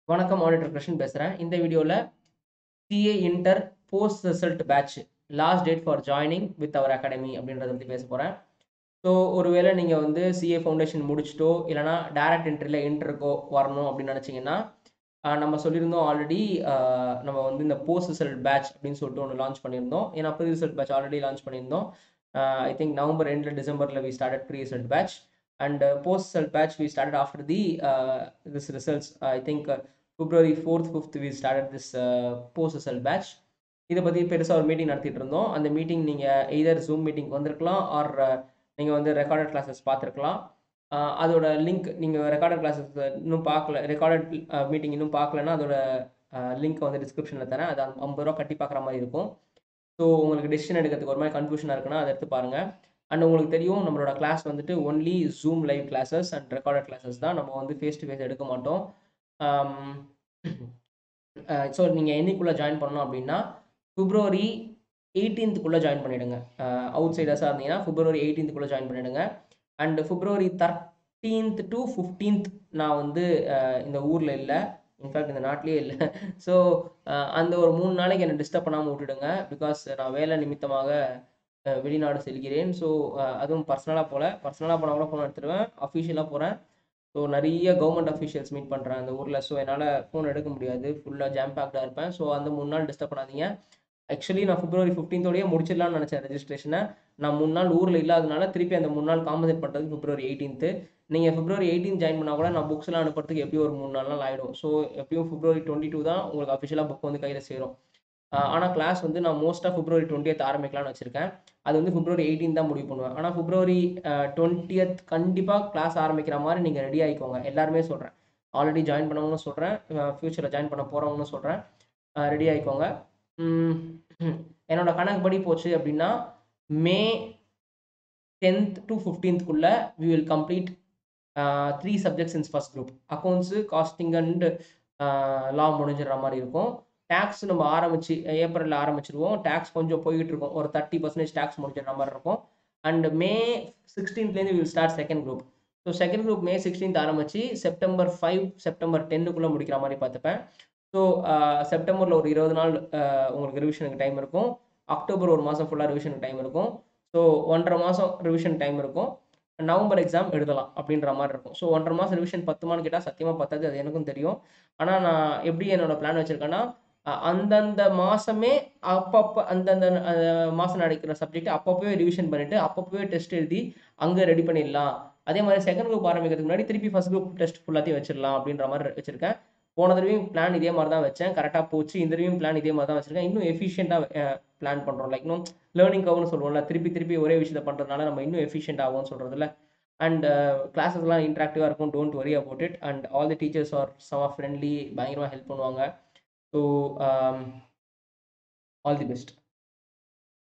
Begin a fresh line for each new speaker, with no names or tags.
வணக்கம் ஆடிட்டர் கிருஷ்ணன் பேசுகிறேன் இந்த வீடியோவில் CA inter post result batch last date for joining with our academy அப்படின்றத பற்றி பேச போகிறேன் ஸோ ஒருவேளை நீங்கள் வந்து சிஏ ஃபவுண்டேஷன் முடிச்சிட்டோ இல்லைனா டேரக்ட் என்ட்ரியில் இன்டருக்கோ வரணும் அப்படின்னு நினச்சிங்கன்னா நம்ம சொல்லியிருந்தோம் ஆல்ரெடி நம்ம வந்து இந்த போஸ்ட் ரிசல்ட் பேட்ச் அப்படின்னு சொல்லிட்டு ஒன்று லான்ச் பண்ணியிருந்தோம் ஏன்னா pre result batch already launch பண்ணியிருந்தோம் ஐ திங்க் நவம்பர் எண்டில் டிசம்பரில் we started pre result batch and uh, post result batch we started after the uh, this results i think uh, february 4th 5th we started this uh, post result batch இதை பற்றி பெருசாக ஒரு meeting நடத்திட்டு இருந்தோம் அந்த meeting நீங்கள் either Zoom meeting வந்திருக்கலாம் or நீங்கள் வந்து ரெக்கார்டட் கிளாஸஸ் பார்த்துருக்கலாம் அதோட லிங்க் நீங்கள் ரெக்கார்டட் கிளாஸஸ் இன்னும் பார்க்கல ரெக்கார்டட் மீட்டிங் இன்னும் பார்க்கலன்னா அதோட லிங்க் வந்து டிஸ்கிரிப்ஷனில் தரேன் அது ஐம்பது ரூபா கட்டி பார்க்குற மாதிரி இருக்கும் ஸோ உங்களுக்கு டெசிஷன் எடுக்கிறதுக்கு ஒரு மாதிரி கன்ஃபியூஷனாக இருக்குன்னா அதை எடுத்து பாருங்கள் அண்ட் உங்களுக்கு தெரியும் நம்மளோட கிளாஸ் வந்துட்டு only Zoom live classes and recorded classes தான் நம்ம வந்து ஃபேஸ் டு ஃபேஸ் எடுக்க மாட்டோம் ஸோ நீங்கள் என்னைக்குள்ளே ஜாயின் பண்ணணும் அப்படின்னா பிப்ரவரி எயிட்டீன்த்துக்குள்ளே ஜாயின் பண்ணிவிடுங்க அவுட் சைடர்ஸாக இருந்தீங்கன்னா பிப்ரவரி எயிட்டீன்த்துக்குள்ளே ஜாயின் பண்ணிவிடுங்க and February thirteenth to fifteenth நான் வந்து இந்த ஊரில் இல்லை இன்ஃபேக்ட் இந்த நாட்டிலே இல்லை ஸோ அந்த ஒரு மூணு நாளைக்கு என்னை டிஸ்டர்ப் பண்ணாமல் விட்டுடுங்க பிகாஸ் நான் வேலை நிமித்தமாக வெளிநாடு செல்கிறேன் ஸோ அதுவும் பர்சனலாக போகல பர்சனலாக போனால் கூட ஃபோன் எடுத்துருவேன் அஃபிஷியலாக போகிறேன் ஸோ நிறைய கவர்மெண்ட் அஃபிஷியல்ஸ் மீட் பண்ணுறேன் அந்த ஊரில் ஸோ என்னால் ஃபோன் எடுக்க முடியாது ஃபுல்லாக ஜாம் பேக்டாக இருப்பேன் ஸோ அந்த மூணு நாள் டிஸ்டர்ப் பண்ணாதீங்க ஆக்சுவலி நான் பிப்ரவரி ஃபிஃப்டீன்த்தோடய முடிச்சிடலாம்னு நினச்சேன் ரெஜிஸ்ட்ரேஷனை நான் மூணு நாள் ஊரில் இல்லாதனால திருப்பி அந்த மூணு நாள் காம்பன்சேட் பண்ணுறது பிப்ரவரி எயிட்டீன்த்து நீங்கள் பிப்ரவரி எயிட்டீன் ஜாயின் பண்ணால் கூட நான் புக்ஸ்லாம் அனுப்புறதுக்கு எப்படியும் ஒரு மூணு நாள் நாள் ஆகிடும் ஸோ எப்பயும் பிப்ரவரி டுவெண்ட்டி டூ தான் உங்களுக்கு அஃபிஷியலாக புக் வந்து கையில் சேரும் ஆனால் கிளாஸ் வந்து நான் மோஸ்ட்டாக பிப்ரவரி டுவெண்ட்டியத் ஆரம்பிக்கலாம்னு வச்சுருக்கேன் அது வந்து பிப்ரவரி எயிட்டீன் தான் முடிவு பண்ணுவேன் ஆனால் பிப்ரவரி டுவெண்ட்டியத் கண்டிப்பாக கிளாஸ் ஆரம்பிக்கிற மாதிரி நீங்கள் ரெடி ஆகிக்கோங்க எல்லாருமே சொல்கிறேன் ஆல்ரெடி ஜாயின் பண்ணவங்களும் சொல்கிறேன் ஃப்யூச்சரில் ஜாயின் பண்ண போகிறவங்களும் சொல்கிறேன் ரெடி ஆகிக்கோங்க என்னோட கணக்குப்படி போச்சு அப்படின்னா மே டென்த் டு ஃபிஃப்டீன்த்குள்ளே we will complete three subjects in first group accounts costing and law முடிஞ்சிடுற மாதிரி இருக்கும் டேக்ஸ் நம்ம ஆரம்பிச்சு ஏப்ரலில் ஆரம்பிச்சிருவோம் டேக்ஸ் கொஞ்சம் போய்கிட்டு இருக்கும் ஒரு தேர்ட்டி பர்சன்டேஜ் டேக்ஸ் முடிச்சிடுற மாதிரி இருக்கும் அண்ட் மே சிக்ஸ்டீன்த்லேருந்து will start second group so second group May sixteenth ஆரம்பிச்சு செப்டம்பர் ஃபைவ் செப்டம்பர் டென்னுக்குள்ளே முடிக்கிற மாதிரி பார்த்துப்பேன் ஸோ செப்டம்பரில் ஒரு இருபது நாள் உங்களுக்கு ரிவிஷனுக்கு டைம் இருக்கும் அக்டோபர் ஒரு மாதம் ஃபுல்லாக ரிவிஷனுக்கு டைம் இருக்கும் ஸோ ஒன்றரை மாதம் ரிவிஷன் டைம் இருக்கும் நவம்பர் எக்ஸாம் எழுதலாம் அப்படின்ற மாதிரி இருக்கும் ஸோ ஒன்றரை மாதம் ரிவிஷன் பத்துமான்னு கேட்டால் சத்தியமாக பத்தாது அது எனக்கும் தெரியும் ஆனால் நான் எப்படி என்னோட பிளான் வச்சுருக்கேன்னா அந்தந்த மாதமே அப்பப்போ அந்தந்த மாதம் நடக்கிற சப்ஜெக்ட் அப்பப்போவே ரிவிஷன் பண்ணிவிட்டு அப்பப்போவே டெஸ்ட் எழுதி அங்கே ரெடி பண்ணிடலாம் அதே மாதிரி செகண்ட் குரூப் ஆரம்பிக்கிறதுக்கு முன்னாடி திருப்பி ஃபஸ்ட் குரூப் டெஸ்ட் ஃபுல்லாத்தையும் வச்சிடலாம் அப்படின்ற மாதிரி வச்சுருக்கேன் போன தடவையும் பிளான் இதே மாதிரி தான் வச்சேன் கரெக்டாக போச்சு இந்த தடவையும் பிளான் இதே மாதிரி தான் வச்சுருக்கேன் இன்னும் எஃபிஷியண்ட்டாக பிளான் பண்ணுறோம் லைக் இன்னும் லேர்னிங் கவுன்னு சொல்லுவோம்ல திருப்பி திருப்பி ஒரே விஷயத்தை பண்ணுறதுனால நம்ம இன்னும் எஃபிஷியன்ட் ஆகும்னு சொல்கிறதுல அண்ட் கிளாஸஸ்லாம் இன்ட்ராக்டிவாக இருக்கும் don't worry about it and all the teachers are some of friendly பயங்கரமாக ஹெல்ப் பண்ணுவாங்க ஸோ ஆல் தி பெஸ்ட்